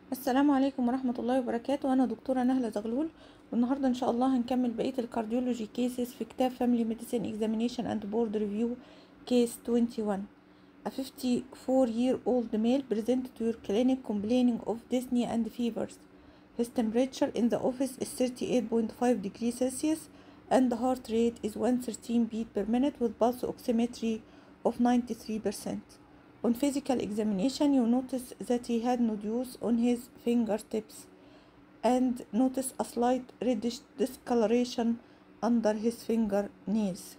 السلام عليكم ورحمة الله وبركاته أنا دكتورة نهلة زغلول والنهاردة إن شاء الله هنكمل بقية الكارديولوجي كيسز في كتاب Family Medicine Examination and Board Review Case 21 A 54 year old male presented to your clinic complaining of dyspnea and fevers. His temperature in the office is 38.5 degrees Celsius and the heart rate is 113 beat per minute with pulse oximetry of 93%. On physical examination, you notice that he had nodules on his fingertips and notice a slight reddish discoloration under his fingernails.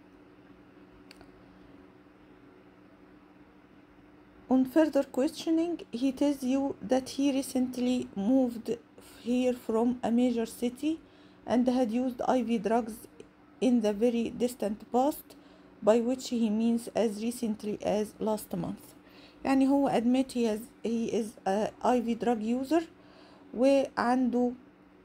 On further questioning, he tells you that he recently moved here from a major city and had used IV drugs in the very distant past by which he means as recently as last month يعني هو admit he, has, he is a IV drug user وعنده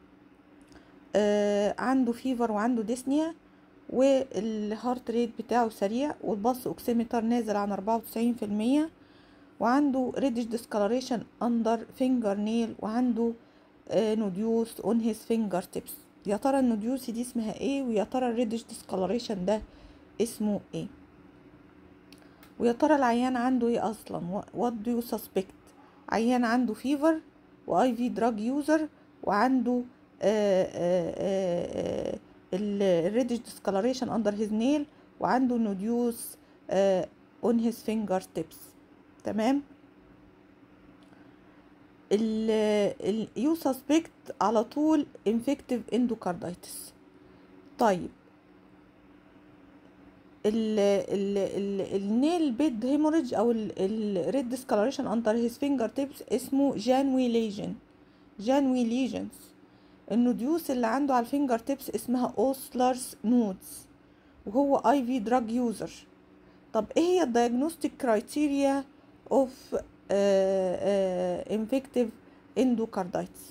آه عنده فيفر وعنده ديسنيا والهارت ريت بتاعه سريع والبلس اوكسيمتر نازل عن أربعة وتسعين في المية وعنده ريدش discoloration under fingernail وعنده آه نوديوس on his fingertips يا ترى النوديوس دي اسمها ايه ويا ترى الريدش discoloration ده اسمه ايه ويا ترى العيان عنده ايه اصلا what do you suspect عيان عنده فيفر واي في دراج يوزر وعنده الريدش discoloration under his nail وعنده نوديوس on his finger tips تمام ال ال you suspect على طول infective endocarditis طيب ال ال ال النيل بيد هيموريج او الريد ديسكولاريشن اندر هيز فينجر تيبس اسمه جانوي ليجن جانوي ليجنز النوديوس اللي عنده على الفينجر تيبس اسمها اوسلرز نودز وهو اي في دراج يوزر طب ايه هي الدايجنوستيك كرايتيريا اوف انفكتيف اندوكاردايتس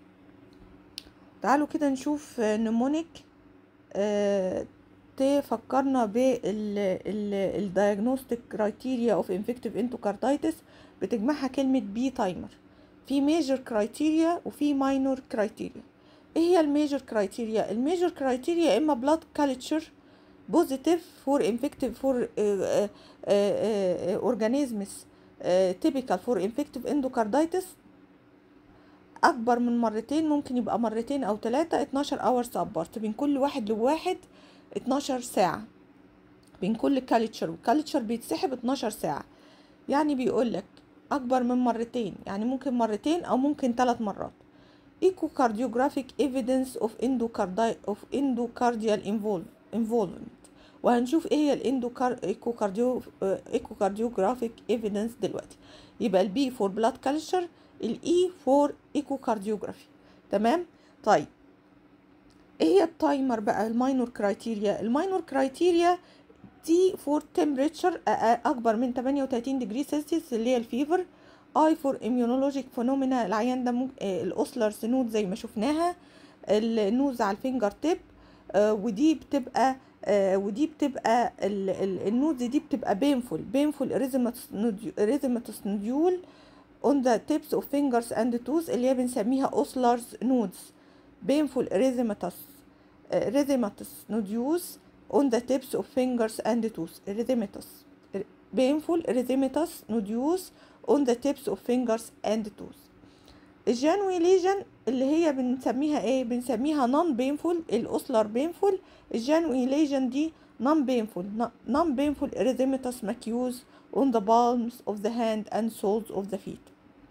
تعالوا كده نشوف نمونيك uh, تفكرنا بالدياجنوستيك كرايتيريا اوف انفكتيف انتوكاردايتس بتجمعها كلمة بي تايمر في ميجر كرايتيريا وفي ماينور كرايتيريا ايه هي الميجر كرايتيريا الميجر كرايتيريا اما بلاد كالتشر بوزيتيف فور انفكتيف فور اورجانيزمز تيبيكال فور انفكتيف اندوكاردايتس اكبر من مرتين ممكن يبقى مرتين او ثلاثة 12 hours apart بين كل واحد لواحد 12 ساعة بين كل كالتشر وكالتشر بيتسحب 12 ساعة يعني بيقولك أكبر من مرتين يعني ممكن مرتين أو ممكن ثلاث مرات echocardiographic evidence of endocardi of endocardial involvement وهنشوف ايه هي الايكوكارديوجرافيك ايفيدنس دلوقتي يبقى البي فور بلاد كالتشر الاي فور ايكوكارديوجرافي تمام طيب ايه هي التايمر بقى الماينور كرايتيريا الماينور كرايتيريا تي فور تمبريتشر اكبر من 38 ديجري سلسيوس اللي هي الفيفر اي فور اميونولوجيك فينومينا العيان ده ممكن الاوسلر سنود زي ما شفناها النوز على الفينجر تيب آه ودي بتبقى آه ودي بتبقى النودز دي بتبقى بينفول بينفول اريزماتوس نوديول on the tips of fingers and toes اللي هي بنسميها اوسلرز نودز painful erythematous uh, erythematous nodules on the tips of fingers and toes erythematous painful erythematous nodules on the tips of fingers and toes الجانوي ليجن اللي هي بنسميها ايه بنسميها non painful الاوسلر painful الجانوي ليجن دي non painful non painful erythematous macules on the palms of the hand and soles of the feet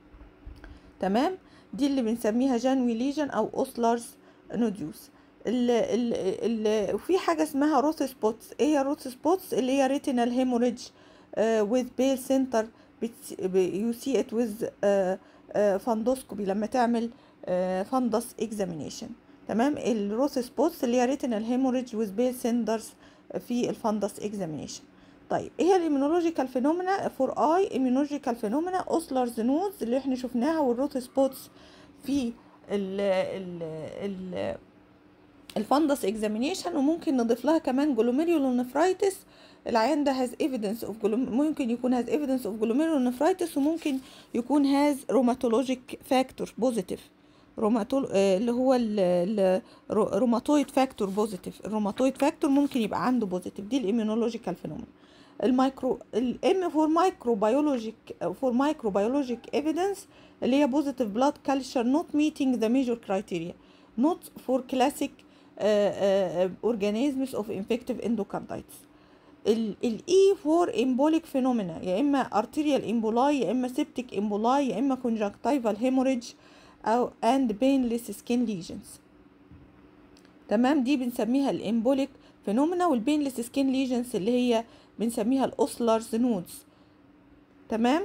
تمام دي اللي بنسميها جانوي ليجن او اوسلرز نوديوس ال ال ال وفي حاجه اسمها روث سبوتس ايه هي روث سبوتس اللي هي ريتينال هيموريدج وذ بيل سنتر يو سي ات وذ فاندوسكوبي لما تعمل فاندس اكزامينيشن تمام الروث سبوتس اللي هي ريتينال هيموريدج وذ بيل سنترز في الفاندس اكزامينيشن طيب ايه الاميونولوجيكال فينومينا فور اي اميونولوجيكال فينومينا اوسلرز نوز اللي احنا شفناها والروت سبوتس في ال ال ال الفندس اكزامينيشن وممكن نضيف لها كمان جلوميريولونفرايتس العيان ده has evidence of glom- ممكن يكون has evidence of glomerulonephritis وممكن يكون has rheumatologic factor positive روماتول آه، اللي هو الروماتويد فاكتور بوزيتيف الروماتويد فاكتور ممكن يبقى عنده بوزيتيف دي الاميونولوجيكال فينومين المايكرو الام فور مايكروبيولوجيك فور مايكروبيولوجيك ايفيدنس اللي هي بوزيتيف بلاد كالتشر نوت ميتينج ذا ميجور كرايتيريا نوت فور كلاسيك اورجانيزمز اوف انفكتيف اندوكاردايتس الاي فور امبوليك فينومينا يا اما ارتيريال امبولاي يا اما سيبتيك امبولاي يا اما كونجكتيفال هيموريدج او and painless skin lesions تمام دي بنسميها الامبوليك فينومينا والبينلس سكين ليجنز اللي هي بنسميها الاوسلرز نودز تمام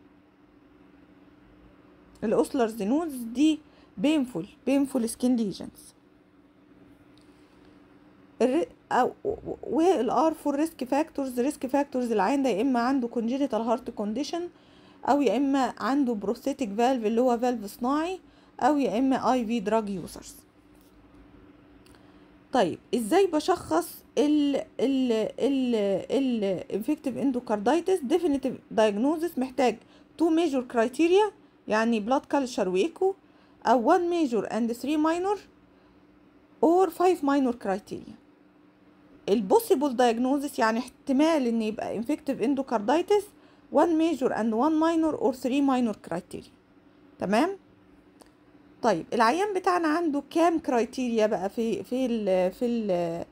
الاوسلرز نودز دي بينفول بينفول سكين ليجنز او والار فور ريسك فاكتورز ريسك فاكتورز العين ده يا اما عنده كونجينيتال هارت كونديشن او يا اما عنده بروستاتيك فالف اللي هو فالف صناعي او يا اما اي في دراج يوزرز طيب ازاي بشخص ال ال ال الانفكتيف اندوكاردايتس ديفينيتيف دايجنوزس محتاج تو ميجور كرايتيريا يعني بلاد كالتشر وايكو او 1 ميجور اند 3 ماينور اور 5 ماينور كرايتيريا البوسيبل دايجنوزس يعني احتمال ان يبقى انفكتيف اندوكاردايتس 1 major and 1 minor or 3 minor criteria تمام طيب العيان بتاعنا عنده كام كرايتيريا بقى في في ال في ال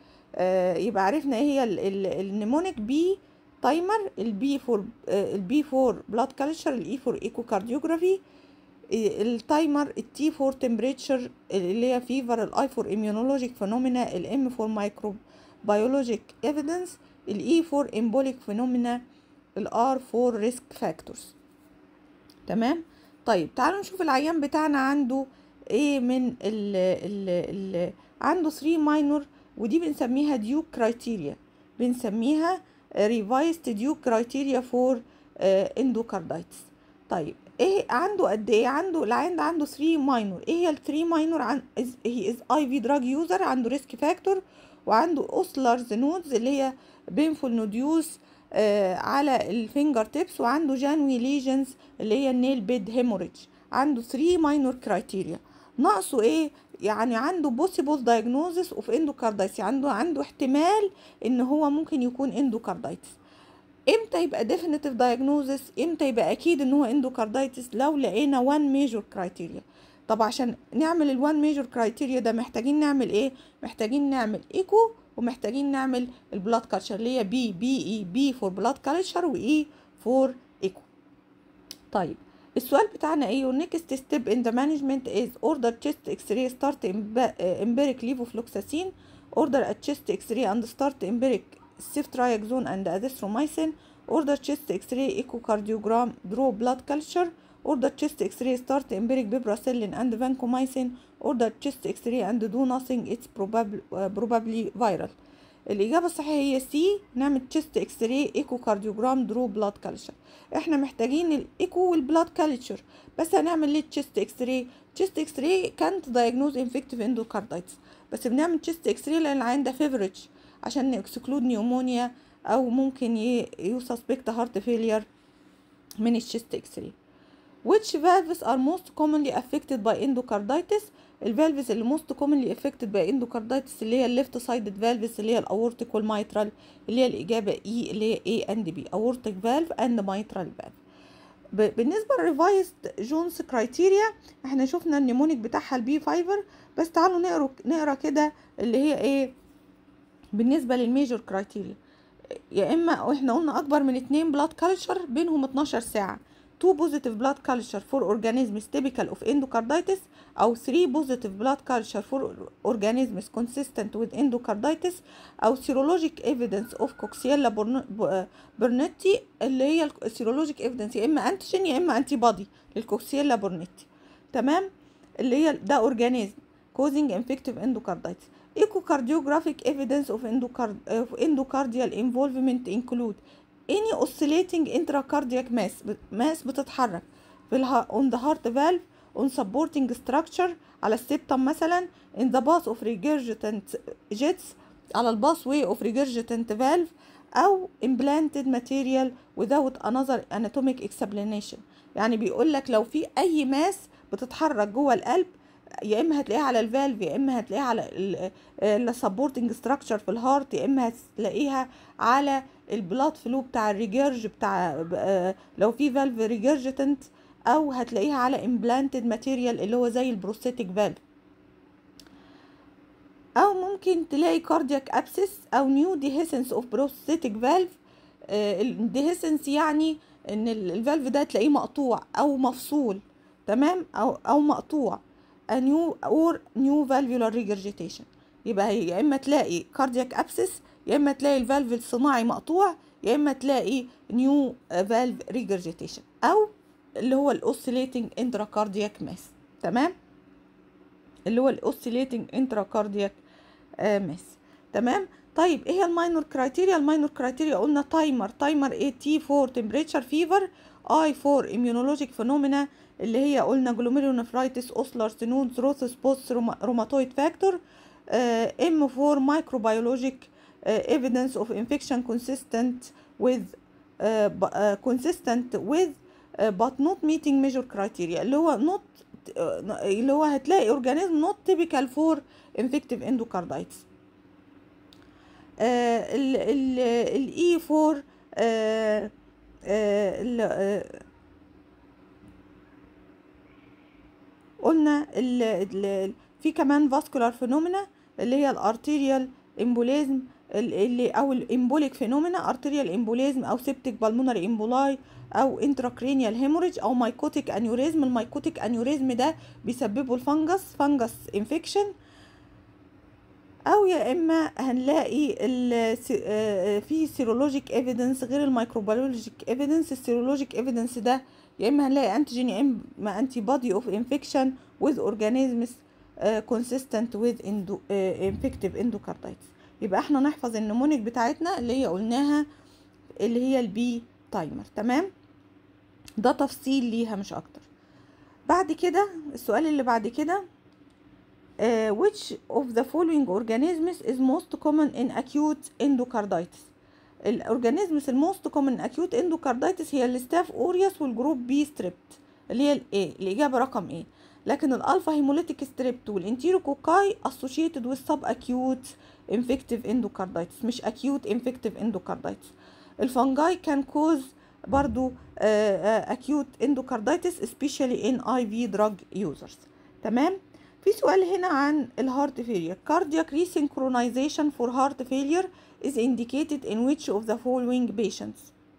آه يبقى عرفنا ايه هي النيمونيك بي تايمر البي فور البي فور بلاد كالتشر الاي فور ايكو كارديوجرافي التايمر التي فور تمبريتشر اللي هي فيفر الاي فور اميونولوجيك فينومينا الام فور مايكرو بيولوجيك ايفيدنس الاي فور امبوليك فينومينا الار فور ريسك فاكتورز تمام طيب تعالوا نشوف العيان بتاعنا عنده ايه من ال ال ال عنده 3 ماينور ودي بنسميها ديوك كرايتيريا بنسميها ريفايزد ديوك كرايتيريا فور اندوكاردايتس طيب ايه عنده قد ايه عنده العيان ده عنده 3 ماينور ايه هي ال 3 ماينور عن هي از اي في دراج يوزر عنده ريسك فاكتور وعنده اوسلرز نودز اللي هي بينفول نوديوس آه على الفينجر تيبس وعنده جانوي ليجنز اللي هي النيل بيد هيموريدج عنده 3 ماينور كرايتيريا ناقصه ايه يعني عنده possible diagnosis of endocarditis عنده عنده احتمال ان هو ممكن يكون endocarditis امتى يبقى definitive diagnosis امتى يبقى اكيد ان هو endocarditis لو لقينا one major criteria طب عشان نعمل ال one major criteria ده محتاجين نعمل ايه محتاجين نعمل ايكو ومحتاجين نعمل البلاد كالتشر اللي هي بي بي اي بي فور بلاد كالتشر واي فور ايكو طيب السؤال بتاعنا ايه next step in the management is order chest x-ray start empiric levofloxacin order a chest x-ray and start empiric ceftriaxone and azithromycin order chest x-ray echocardiogram draw blood culture order chest x-ray start empiric piperacillin and vancomycin order chest x-ray and do nothing it's probably, uh, probably viral الإجابة الصحيحة هي سي نعمل تشيست اكس راي ايكو كارديوجرام درو بلاد كالتشر احنا محتاجين الايكو والبلاد كالتشر بس هنعمل ليه تشيست اكس راي تشيست اكس راي كانت دايجنوز انفكتيف اندوكاردايتس بس بنعمل تشيست اكس راي لان العين ده فيفرج عشان نكسكلود نيومونيا او ممكن يسسبكت هارت فيلير من التشيست اكس راي which valves are most commonly affected by endocarditis الفالفز اللي most commonly affected by endocarditis اللي هي الليفت سايدد فالفز اللي هي الاورتيك والميترال اللي هي الاجابه اي اللي هي A and B aortic valve and mitral valve بالنسبه للريفايزد جونز كرايتيريا احنا شفنا النيمونيك بتاعها البي فايفر بس تعالوا نقرا نقرا كده اللي هي ايه بالنسبه للميجور كرايتيريا يا اما احنا قلنا اكبر من اتنين بلاد كالتشر بينهم 12 ساعه 2 positive blood culture for organisms typical of endocarditis أو 3 positive blood culture for organisms consistent with endocarditis أو serologic evidence of Coxiella burnetti اللي هي serologic evidence يا إما antigen يا إما antibody للكوكسيلا burnetti تمام اللي هي ده organism causing infective endocarditis echocardiographic evidence of, endocard of endocardial involvement include any oscillating intracardiac mass mass بتتحرك في الها on the heart valve on supporting structure على السبتم مثلا in the path of regurgitant jets على الباس way of regurgitant valve او implanted material without another anatomic explanation يعني بيقول لك لو في اي ماس بتتحرك جوه القلب يا اما هتلاقيها على الفالف يا اما هتلاقيها على السبورتنج ستراكشر في الهارت يا اما هتلاقيها على البلاد فلو بتاع الريجرج بتاع آه، لو في فالف ريجرجيتنت او هتلاقيها على امبلانتد ماتيريال اللي هو زي البروستاتيك فالف او ممكن تلاقي كاردياك ابسس او نيو ديهيسنس اوف بروستاتيك فالف الديهيسنس يعني ان الفالف ده تلاقيه مقطوع او مفصول تمام او او مقطوع a new or new valvular regurgitation يبقى هي يا اما تلاقي كاردياك ابسس يا اما تلاقي الفالف الصناعي مقطوع يا اما تلاقي نيو فالف ريجرجيتيشن او اللي هو الاوسيليتنج انتراكاردياك ماس تمام اللي هو الاوسيليتنج انتراكاردياك ماس تمام طيب ايه هي الماينور كرايتيريا الماينور كرايتيريا قلنا تايمر تايمر ايه تي فور تمبريتشر فيفر اي فور immunologic فينومينا اللي هي قلنا جلوميرونفرايتس اوسلر سينون ثروثس بوست روماتويد فاكتور ام فور مايكروبيولوجيك evidence of infection consistent with uh, uh, consistent with uh, but not meeting major criteria اللي هو not uh, اللي هو هتلاقي organism not typical for infective endocarditis ال ال الاي 4 آه آه ال آه قلنا ال ال في كمان فاسكولار فينومينا اللي هي الارتيريال امبوليزم اللي او الامبوليك فينومينا ارتيريال امبوليزم او سيبتيك بالمونري امبولاي او انتراكرينيال هيموريج او مايكوتيك انيوريزم المايكوتيك انيوريزم ده بيسببه الفنجس فنجس انفكشن او يا اما هنلاقي في سيرولوجيك ايفيدنس غير الميكروبيولوجيك ايفيدنس السيرولوجيك ايفيدنس ده يا اما هنلاقي انتيجين يا اما انتي بودي اوف انفكشن with organisms uh, consistent with endo, uh, infective endocarditis يبقى احنا نحفظ النمونيك بتاعتنا اللي هي قلناها اللي هي البي تايمر تمام ده تفصيل ليها مش اكتر بعد كده السؤال اللي بعد كده uh, which of the following organisms is most common in acute endocarditis الاورجانيزمز الموست كومن اكيوت اندوكاردايتس هي الستاف اوريوس والجروب بي ستريبت اللي هي الايه الاجابه رقم ايه لكن الالفا هيموليتيك ستريبت والانتيروكوكاي اسوشيتد with sub acute infective endocarditis مش acute infective endocarditis الفنجاي كان كوز برضو acute endocarditis especially in IV drug users تمام في سؤال هنا عن الهارت فيلير cardiac resynchronization for heart failure is indicated in which of the following patients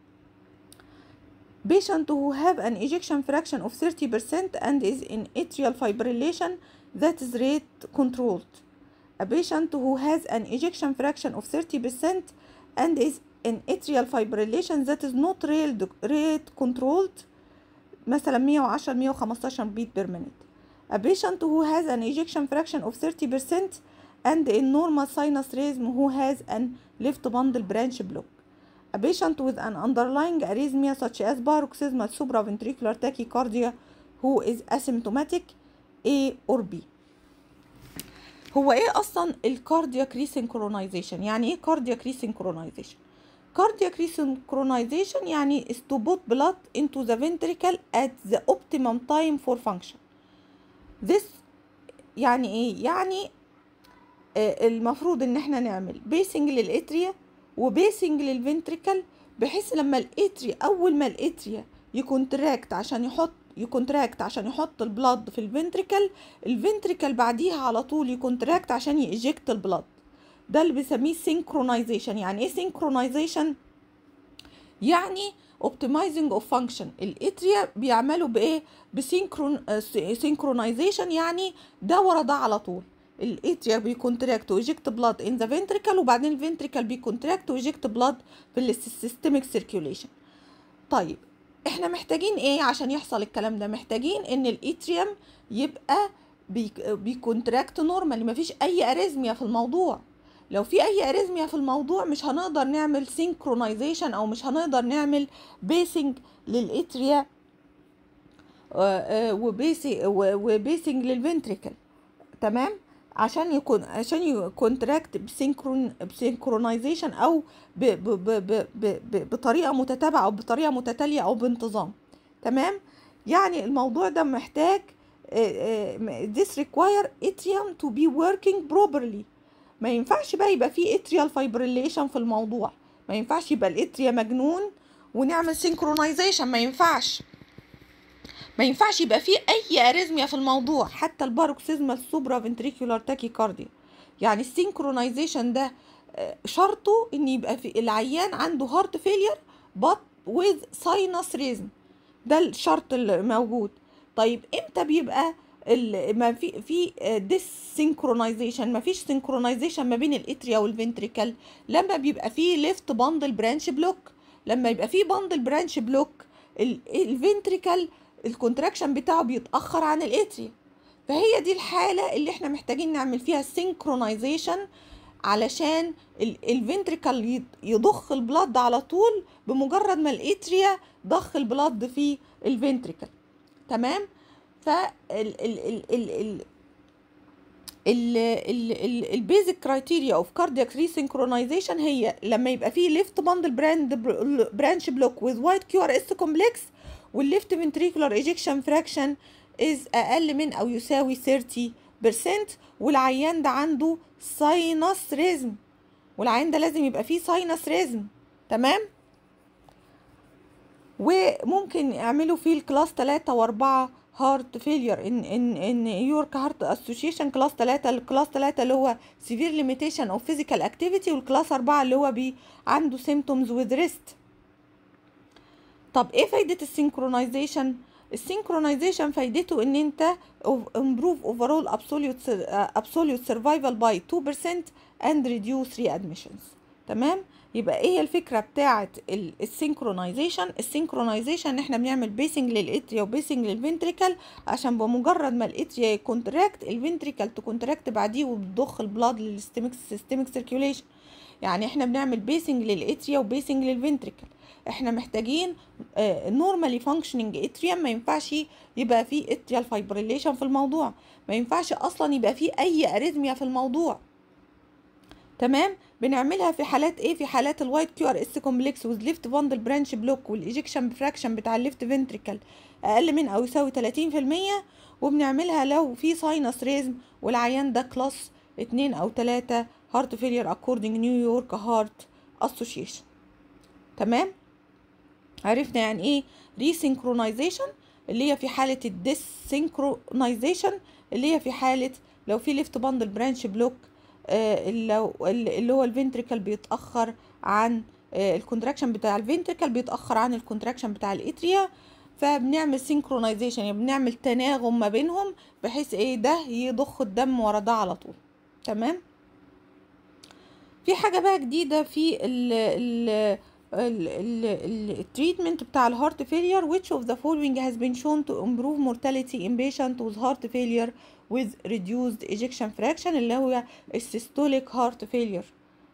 patient who have an ejection fraction of 30% and is in atrial fibrillation that is rate controlled a patient who has an ejection fraction of 30% and is in atrial fibrillation that is not rate, rate controlled مثلا 110 115 beat per minute a patient who has an ejection fraction of 30% and in normal sinus rhythm who has an left bundle branch block. A patient with an underlying arrhythmia such as paroxysmal supraventricular tachycardia who is asymptomatic A or B. هو ايه اصلا الكاردياك ريسينكرونايزيشن يعني ايه كاردياك ريسينكرونايزيشن cardiac resynchronization يعني is to put blood into the ventricle at the optimum time for function this يعني ايه يعني المفروض ان احنا نعمل بيسنج للاتريا وبيسنج للفنتريكل بحيث لما الاتريا اول ما الاتريا يكونتراكت عشان يحط يكونتراكت عشان يحط البلاد في الفنتريكل الفنتريكل بعديها على طول يكونتراكت عشان يجكت البلاد ده اللي بنسميه سينكرونايزيشن يعني ايه سينكرونايزيشن يعني optimizing of function الاتريا بيعملوا بايه بسينكرون سينكرونايزيشن يعني ده ورا ده على طول الاتريا بيكونتراكت ويجكت بلاد ان ذا فنتريكل وبعدين الفنتريكل بيكونتراكت ويجكت بلاد في السيستميك سيركيوليشن طيب احنا محتاجين ايه عشان يحصل الكلام ده محتاجين ان الاتريوم يبقى بيكونتراكت نورمالي مفيش اي اريزميا في الموضوع لو في اي اريزميا في الموضوع مش هنقدر نعمل سينكرونايزيشن او مش هنقدر نعمل بيسنج للاتريا وبيسنج للفنتريكل تمام عشان يكون عشان يكونتراكت بسينكرون بسينكرونايزيشن او ب ب ب ب ب ب بطريقه متتابعه او بطريقه متتاليه او بانتظام تمام يعني الموضوع ده محتاج آه، آه، this require atrium to be working properly ما ينفعش بقى يبقى فيه atrial fibrillation في الموضوع ما ينفعش يبقى الاتريا مجنون ونعمل synchronization ما ينفعش ما ينفعش يبقى فيه اي اريزميا في الموضوع حتى الباروكسيزمال سوبرا فنتريكولار تاكيكارديا يعني السينكرونايزيشن ده آه، شرطه ان يبقى في العيان عنده هارت فيلير but with sinus rhythm ده الشرط اللي موجود طيب امتى بيبقى ال- ما في في ديس سينكرونايزيشن ما فيش سينكرونايزيشن ما بين الاتريا والفنتريكل لما بيبقى فيه ليفت باندل برانش بلوك لما يبقى فيه باندل برانش بلوك الفنتريكل الكونتراكشن بتاعه بيتاخر عن الاتريا فهي دي الحاله اللي احنا محتاجين نعمل فيها سينكرونايزيشن علشان الفنتريكل يضخ البلد على طول بمجرد ما الاتريا ضخ البلد في الفنتريكل تمام فال ال ال ال ال ال البيزك كرايتيريا اوف كاردياك ريسynchronization هي لما يبقى فيه ليفت باندل براند برانش بلوك with وايت كيو ار اس كومبلكس والليفت ventricular ejection fraction is اقل من او يساوي 30% والعيان ده عنده ساينس ريزم والعيان ده لازم يبقى فيه ساينس ريزم تمام وممكن يعملوا فيه الكلاس 3 و4 هارت فيلير ان ان ان يورك هارت اسوشيشن كلاس 3 الكلاس 3 اللي هو سيفير ليميتيشن اوف فيزيكال اكتيفيتي والكلاس 4 اللي هو بي عنده سيمتومز وذ ريست طب ايه فايده السينكرونايزيشن السينكرونايزيشن فايدته ان انت improve overall absolute absolute survival by 2% and reduce readmissions تمام يبقى ايه الفكره بتاعه السينكرونايزيشن السينكرونايزيشن ان احنا بنعمل بيسنج للاتريا وبيسنج للفنتريكل عشان بمجرد ما الاتريا يكونتراكت الفنتريكل تكونتراكت بعديه وبتضخ البلاد للسيستميك سيستميك سيركيوليشن يعني احنا بنعمل بيسنج للاتريا وبيسنج للفنتريكل احنا محتاجين نورمالي فانكشننج اتريوم ما ينفعش يبقى فيه اتريال فايبريليشن في الموضوع ما ينفعش اصلا يبقى فيه اي اريزميا في الموضوع تمام بنعملها في حالات ايه في حالات الوايت كيو ار اس كومبلكس وذ ليفت باندل برانش بلوك والايجكشن فراكشن بتاع الليفت فنتريكل اقل من او يساوي 30% وبنعملها لو في ساينس ريزم والعيان ده كلاس 2 او 3 هارت فيلير اكوردنج نيويورك هارت اسوشيشن تمام عرفنا يعني ايه ريسينكرونايزيشن اللي هي في حالة الديسينكرونايزيشن اللي هي في حالة لو في ليفت باندل برانش بلوك اللي هو الفنتريكل بيتأخر عن الكونتراكشن بتاع الفنتريكل بيتأخر عن الكونتراكشن بتاع الاتريا فبنعمل سينكرونايزيشن يعني بنعمل تناغم ما بينهم بحيث ايه ده يضخ الدم ورا ده على طول تمام في حاجة بقى جديدة في ال ال التريتمنت بتاع الهارت فيلير which of the following has been shown to improve mortality in patient with heart failure with reduced ejection fraction اللي هو السيستوليك هارت فيلير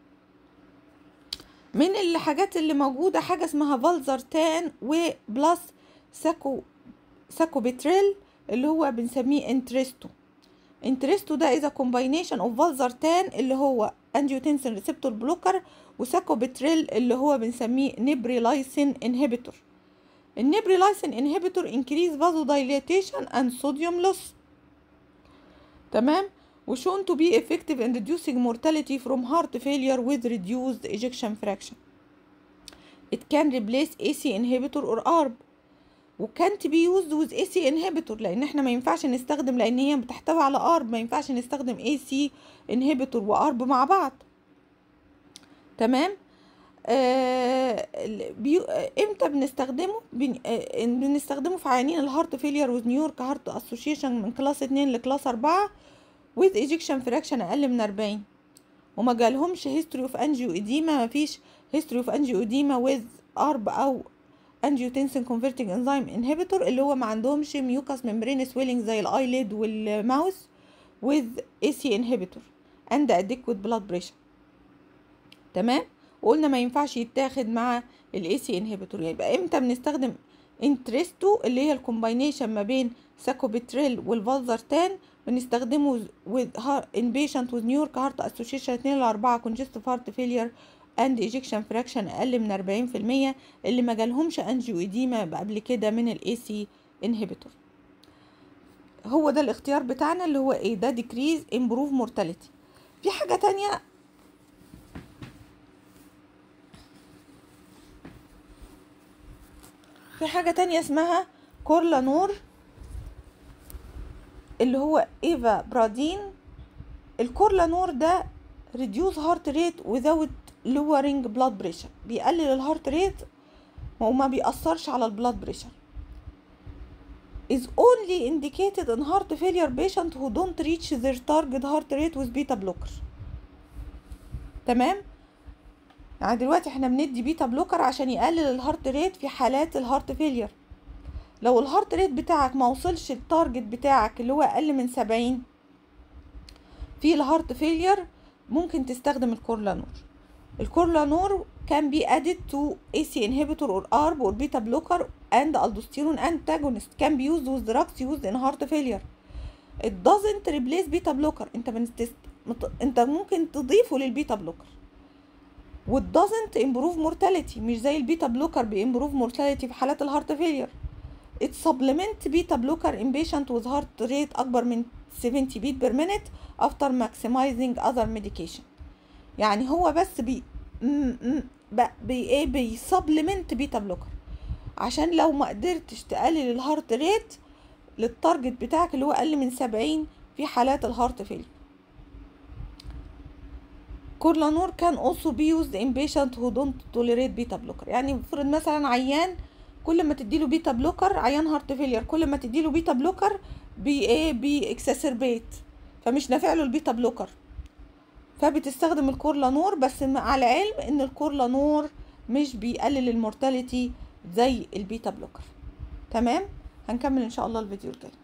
من الحاجات اللي موجودة حاجة اسمها فالزرتان وبلس ساكو ساكوبيتريل اللي هو بنسميه انتريستو انتريستو ده إذا combination of فالزرتان اللي هو angiotensin receptor blocker وساكوبيتريل اللي هو بنسميه نبريلايسين انهبيتور النبريلايسين انهبيتور increase vasodilation and sodium loss تمام وشون to be effective in reducing mortality from heart failure with reduced ejection fraction it can replace AC inhibitor or ARB وكانت بي يوزد وذ اي سي انهبيتور لان احنا ما ينفعش نستخدم لان هي بتحتوي على ارب ما ينفعش نستخدم اي سي انهبيتور وارب مع بعض تمام آه بيو امتى بنستخدمه بن... آه بنستخدمه في عيانين الهارت فيلير وذ نيويورك هارت اسوشيشن من كلاس 2 لكلاس 4 وذ ايجكشن فراكشن اقل من 40 وما جالهمش هيستوري اوف انجيو اديما مفيش هيستوري اوف انجيو اديما وذ ارب او angiotensin converting enzyme inhibitor اللي هو ما عندهمش mucous membrane swelling زي الايليد والماوس with AC inhibitor and adequate blood pressure تمام وقلنا ما ينفعش يتاخد مع ال AC inhibitor يبقى امتى بنستخدم انترستو اللي هي الكومباينيشن ما بين ساكوبيتريل والفالزرتان بنستخدمه with heart in patient with New York Heart Association 2 ل 4 congestive heart failure and ejection fraction اقل من 40% اللي ما جالهمش انجيو اديما قبل كده من الاي سي inhibitor هو ده الاختيار بتاعنا اللي هو ايه ده decrease improve mortality في حاجة تانية في حاجة تانية اسمها كورلانور اللي هو ايفا برادين الكورلانور ده reduce heart rate without lowering blood pressure بيقلل الهارت ريت وما بيأثرش على البلاد بريشر is only indicated in heart failure patient who don't reach their target heart rate with beta blocker تمام يعني دلوقتي احنا بندي بيتا بلوكر عشان يقلل الهارت ريت في حالات الهارت فيلير لو الهارت ريت بتاعك ما وصلش التارجت بتاعك اللي هو اقل من سبعين في الهارت فيلير ممكن تستخدم الكورلانور الكورلانور can be added to AC inhibitor or ARB or beta blocker and aldosterone antagonist can be used with drugs used in heart failure it doesn't replace beta blocker انت بنستست... مت... انت ممكن تضيفه للبيتا بلوكر و doesn't improve mortality مش زي البيتا بلوكر بيمبروف mortality في حالات الهارت فيلير it supplement beta blocker in patient with heart rate أكبر من 70 beat per minute after maximizing other medication يعني هو بس بي م- م- ب- بي ايه بيسبلمنت بيتا بلوكر عشان لو ما قدرتش تقلل الهارت ريت للتارجت بتاعك اللي هو اقل من 70 في حالات الهارت فيلير كورلانور كان also be used in patient who don't tolerate beta blocker يعني افرض مثلا عيان كل ما تديله بيتا بلوكر عيان هارت فيلير كل ما تديله بيتا بلوكر بي ايه بي اكسسربيت فمش نافع له البيتا بلوكر فبتستخدم الكورلانور بس مع العلم ان الكورلانور مش بيقلل المورتاليتي زي البيتا بلوكر تمام هنكمل ان شاء الله الفيديو الجاي